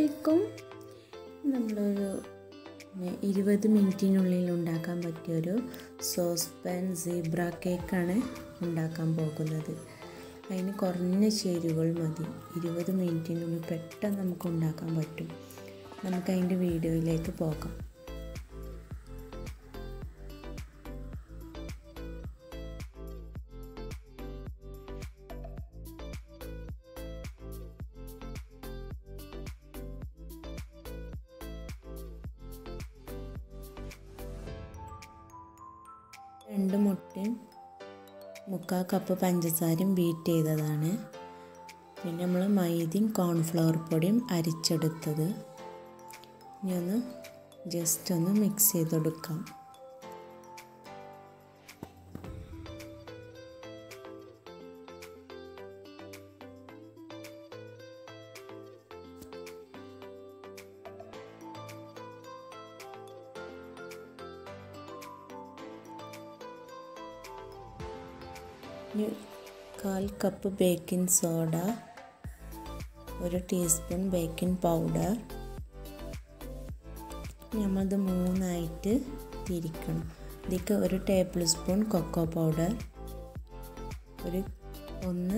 കേക്കും നമ്മളൊരു ഇരുപത് മിനിറ്റിനുള്ളിൽ ഉണ്ടാക്കാൻ പറ്റിയൊരു സോസ് പാൻ സീബ്ര കേക്കാണ് ഉണ്ടാക്കാൻ പോകുന്നത് അതിന് കുറഞ്ഞ ചേരുവകൾ മതി ഇരുപത് മിനിറ്റിനുള്ളിൽ പെട്ടെന്ന് നമുക്ക് ഉണ്ടാക്കാൻ പറ്റും നമുക്ക് അതിൻ്റെ വീഡിയോയിലേക്ക് പോകാം രണ്ട് മുട്ടയും മുക്കാൽ കപ്പ് പഞ്ചസാരയും ബീറ്റ് ചെയ്തതാണ് പിന്നെ നമ്മൾ മൈദയും കോൺഫ്ലവർ പൊടിയും അരിച്ചെടുത്തത് ഇനി ഒന്ന് ജസ്റ്റ് ഒന്ന് മിക്സ് ചെയ്തെടുക്കാം ഇനി കാൽ കപ്പ് ബേക്കിംഗ് സോഡ ഒരു ടീസ്പൂൺ ബേക്കിംഗ് പൗഡർ നമ്മളത് മൂന്നായിട്ട് തിരിക്കണം ഇതിലേക്ക് ഒരു ടേബിൾ സ്പൂൺ കൊക്കോ പൗഡർ ഒരു ഒന്ന്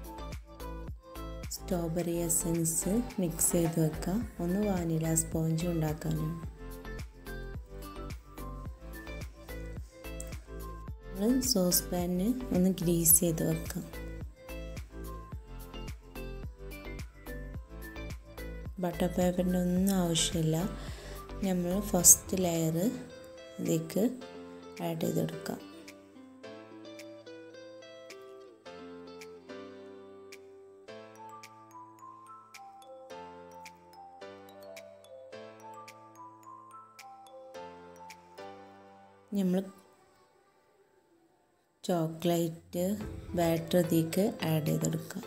സ്ട്രോബെറി എസൻസ് മിക്സ് ചെയ്ത് വെക്കുക ഒന്ന് വാനില സ്പോഞ്ച് ഉണ്ടാക്കാനാണ് നമ്മൾ സോസ് പാനിന് ഒന്ന് ഗ്രീസ് ചെയ്ത് വെക്കാം ബട്ടർ പേപ്പറിൻ്റെ ഒന്നും ആവശ്യമില്ല നമ്മൾ ഫസ്റ്റ് ലെയർ ഇതിലേക്ക് ആഡ് ചെയ്തെടുക്കാം നമ്മൾ ചോക്ലേറ്റ് ബാറ്റർ ഇതിലേക്ക് ആഡ് ചെയ്തെടുക്കാം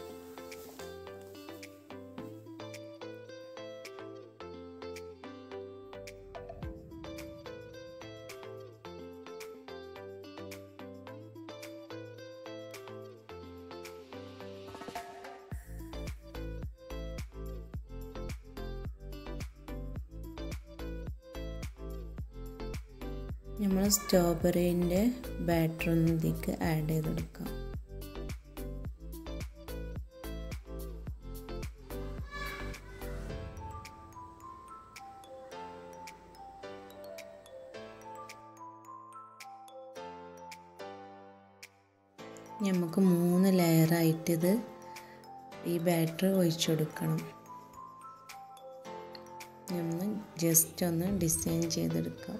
നമ്മൾ സ്ട്രോബെറീൻ്റെ ബാറ്റർ ഒന്ന് ഇതിലേക്ക് ആഡ് ചെയ്തെടുക്കാം നമുക്ക് മൂന്ന് ലെയറായിട്ട് ഇത് ഈ ബാറ്റർ ഒഴിച്ചെടുക്കണം നമ്മൾ ജസ്റ്റ് ഒന്ന് ഡിസൈൻ ചെയ്തെടുക്കാം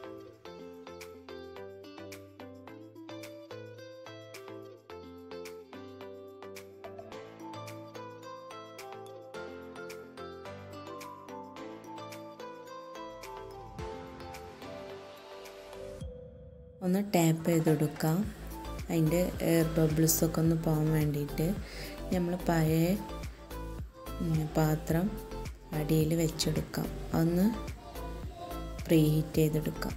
ഒന്ന് ടാപ്പ് ചെയ്ത് കൊടുക്കാം അതിൻ്റെ എയർ ബബിൾസൊക്കെ ഒന്ന് പോകാൻ വേണ്ടിയിട്ട് നമ്മൾ പഴയ പാത്രം അടിയിൽ വെച്ചെടുക്കാം ഒന്ന് പ്രീ ഹീറ്റ് ചെയ്തെടുക്കാം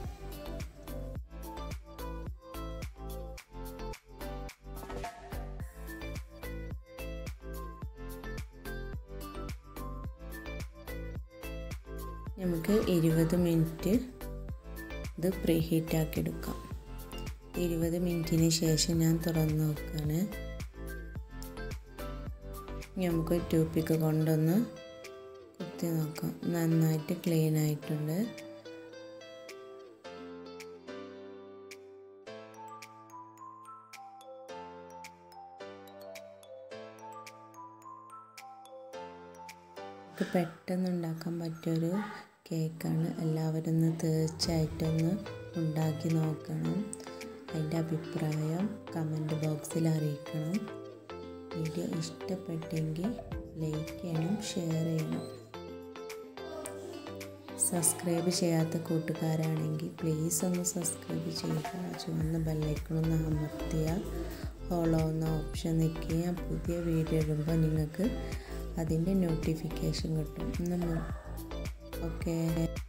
നമുക്ക് ഇരുപത് മിനിറ്റ് ഇത് പ്രീ ഹീറ്റ് ആക്കി എടുക്കാം ഇരുപത് മിനിറ്റിന് ശേഷം ഞാൻ തുറന്ന് നോക്കുകയാണ് നമുക്ക് ട്യൂപ്പിക്ക് കൊണ്ടൊന്ന് കുത്തി നോക്കാം നന്നായിട്ട് ക്ലീൻ ആയിട്ടുണ്ട് നമുക്ക് പെട്ടെന്ന് ഉണ്ടാക്കാൻ പറ്റിയൊരു കേക്കാണ് എല്ലാവരും ഒന്ന് തീർച്ചയായിട്ടും ഒന്ന് ഉണ്ടാക്കി നോക്കണം അതിൻ്റെ അഭിപ്രായം കമൻറ്റ് ബോക്സിൽ അറിയിക്കണം വീഡിയോ ഇഷ്ടപ്പെട്ടെങ്കിൽ ലൈക്ക് ചെയ്യണം ഷെയർ ചെയ്യണം സബ്സ്ക്രൈബ് ചെയ്യാത്ത കൂട്ടുകാരാണെങ്കിൽ പ്ലീസ് ഒന്ന് സബ്സ്ക്രൈബ് ചെയ്യുക ചുവന്ന ബെല്ലൈക്കണൊന്ന് അമർത്തിയ ഫോളോ എന്ന ഓപ്ഷൻ നിൽക്കുക ഞാൻ പുതിയ വീഡിയോ ഇടുമ്പോൾ നിങ്ങൾക്ക് അതിൻ്റെ നോട്ടിഫിക്കേഷൻ കിട്ടും നമ്മൾ ഓക്കെ